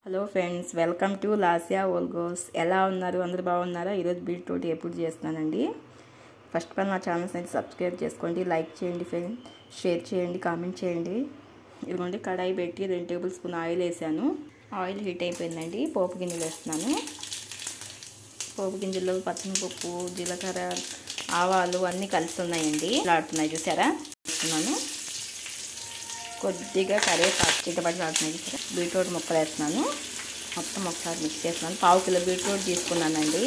hello friends welcome to Lasya vlogs ఎలా ఉన్నారు అందరూ బాగున్నారా ఈరోజు బీట్రూట్ ఎప్పుడు చేస్తున్నానండి ఫస్ట్ ఆఫ్ ఆల్ నా ఛానల్స్ అయితే సబ్స్క్రైబ్ చేసుకోండి లైక్ చేయండి ఫ్రెండ్ షేర్ చేయండి కామెంట్ చేయండి ఇదిగోండి కడాయి పెట్టి రెండు టేబుల్ స్పూన్ ఆయిల్ వేసాను ఆయిల్ హీట్ అయిపోయిందండి పోపు గింజలు వేస్తున్నాను పోపు గింజలు పచ్చనిపప్పు జీలకర్ర ఆవాలు అన్నీ కలిసి ఉన్నాయండి ఆడుతున్నాయి చూసారా వేస్తున్నాను కొద్దిగా కరివేపాకు చిట్టపడి ఆడుతున్నాయి చూసారా బీట్రూట్ ముక్కలు వేస్తున్నాను మొత్తం ఒకసారి మిక్స్ చేస్తున్నాను పావు కిలో బీట్రూట్ తీసుకున్నానండి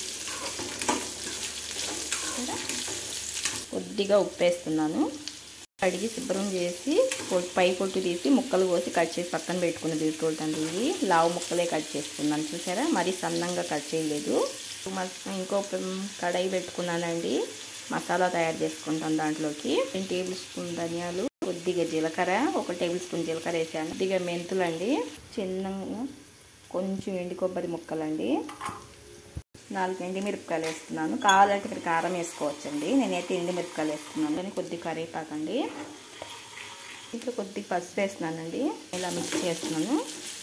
కొద్దిగా ఉప్పు వేస్తున్నాను కడిగి శుభ్రం చేసి పై పొట్టు తీసి ముక్కలు కోసి కట్ చేసి పక్కన పెట్టుకున్న బీట్రూట్ అండి ఇవి లావు ముక్కలే కట్ చేసుకున్నాను చూసారా మరీ సన్నంగా కట్ చేయలేదు ఇంకో కడాయి పెట్టుకున్నానండి మసాలా తయారు చేసుకుంటాను దాంట్లోకి రెండు టేబుల్ స్పూన్ ధనియాలు కొద్దిగా జీలకర్ర ఒక టేబుల్ స్పూన్ జీలకర్ర వేసాను కొద్దిగా మెంతులు అండి చిన్నగా కొంచెం ఎండి కొబ్బరి ముక్కలండి నాలుగు ఎండిమిరపకాయలు వేస్తున్నాను కావాలంటే ఇక్కడ కారం వేసుకోవచ్చండి నేనైతే ఎండిమిరపకాయలు వేస్తున్నాను కానీ కొద్దిగా కరివేపాకండి ఇంట్లో కొద్దిగా పసుపు వేస్తున్నానండి ఇలా మిక్స్ చేస్తున్నాను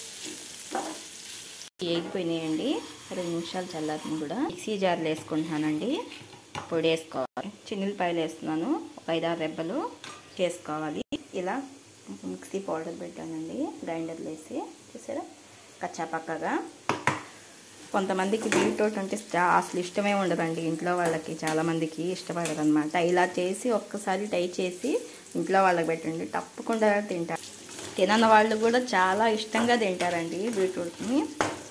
వేగిపోయినాయండి రెండు నిమిషాలు చల్లారిని కూడా మిక్సీ జార్లు వేసుకుంటున్నానండి పొడి వేసుకోవాలి చిన్నులపాయలు వేస్తున్నాను ఒక ఐదారు రెబ్బలు చేసుకోవాలి ఇలా మిక్సీ పౌడర్ పెట్టానండి గ్రైండర్లో వేసి చూసారా కచ్చాపక్కగా కొంతమందికి బీట్రూట్ అంటే అసలు ఇష్టమే ఉండదండి ఇంట్లో వాళ్ళకి చాలామందికి ఇష్టపడరు అనమాట ఇలా చేసి ఒక్కసారి ట్రై చేసి ఇంట్లో వాళ్ళకి పెట్టండి తప్పకుండా తింటారు తినని వాళ్ళు కూడా చాలా ఇష్టంగా తింటారండి బీట్రూట్ని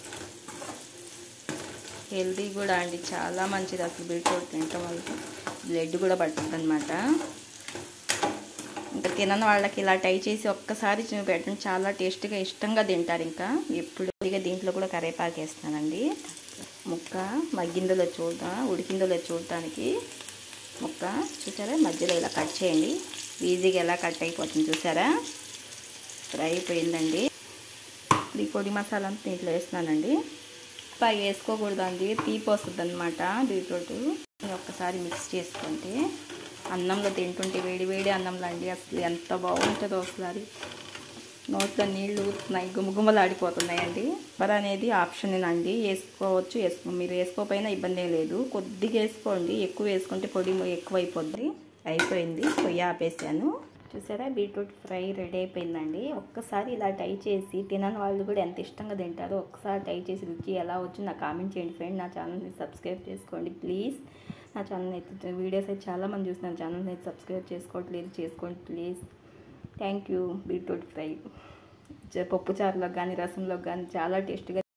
హెల్తీ కూడా అండి చాలా మంచిది అసలు బీట్రూట్ తినటం వల్ల బ్లడ్ కూడా పడుతుంది అనమాట ఇంకా తినని వాళ్ళకి ఇలా ట్రై చేసి ఒక్కసారి పెట్టండి చాలా టేస్ట్గా ఇష్టంగా తింటారు ఇంకా ఎప్పుడు ఇక దీంట్లో కూడా కరేపాకు వేస్తానండి ముక్క మగ్గిందలో చూద్దాం ఉడికిందలో చూడటానికి ముక్క చూసారా మధ్యలో ఇలా కట్ చేయండి ఈజీగా ఎలా కట్ అయిపోతుంది చూసారా ఫ్రై అయిపోయిందండి ఈ పొడి మసాలా అంతా దీంట్లో వేస్తున్నానండి పై వేసుకోకూడదండి తీపి వస్తుంది అనమాట బీట్రూట్ ఒక్కసారి మిక్స్ చేసుకుంటే అన్నంలో తింటుంటే వేడి వేడి అన్నంలో అండి అసలు ఎంత బాగుంటుందో ఒకసారి నోట్లో నీళ్లు ఊరుతున్నాయి గుమగుమలు ఆడిపోతున్నాయండి బర్ అనేది ఆప్షన్ అండి వేసుకోవచ్చు వేసుకో మీరు వేసుకోకపోయినా ఇబ్బంది ఏం లేదు కొద్దిగా వేసుకోండి ఎక్కువ వేసుకుంటే పొడి ఎక్కువ అయిపోద్ది అయిపోయింది పొయ్యి ఆపేసాను చూసారా బీట్రూట్ ఫ్రై రెడీ అయిపోయిందండి ఒక్కసారి ఇలా ట్రై చేసి తినని వాళ్ళు కూడా ఎంత ఇష్టంగా తింటారో ఒక్కసారి ట్రై చేసి రుచి ఎలా వచ్చి నాకు కామెంట్ చేయండి ఫ్రెండ్ నా ఛానల్ని సబ్స్క్రైబ్ చేసుకోండి ప్లీజ్ నా ఛానల్ అయితే వీడియోస్ అయితే చాలామంది చూస్తున్నారు ఛానల్ని అయితే సబ్స్క్రైబ్ చేసుకోవట్లేదు చేసుకోండి please thank you beetroot fry పప్పు చారులో కానీ రసంలో కానీ చాలా టేస్ట్గా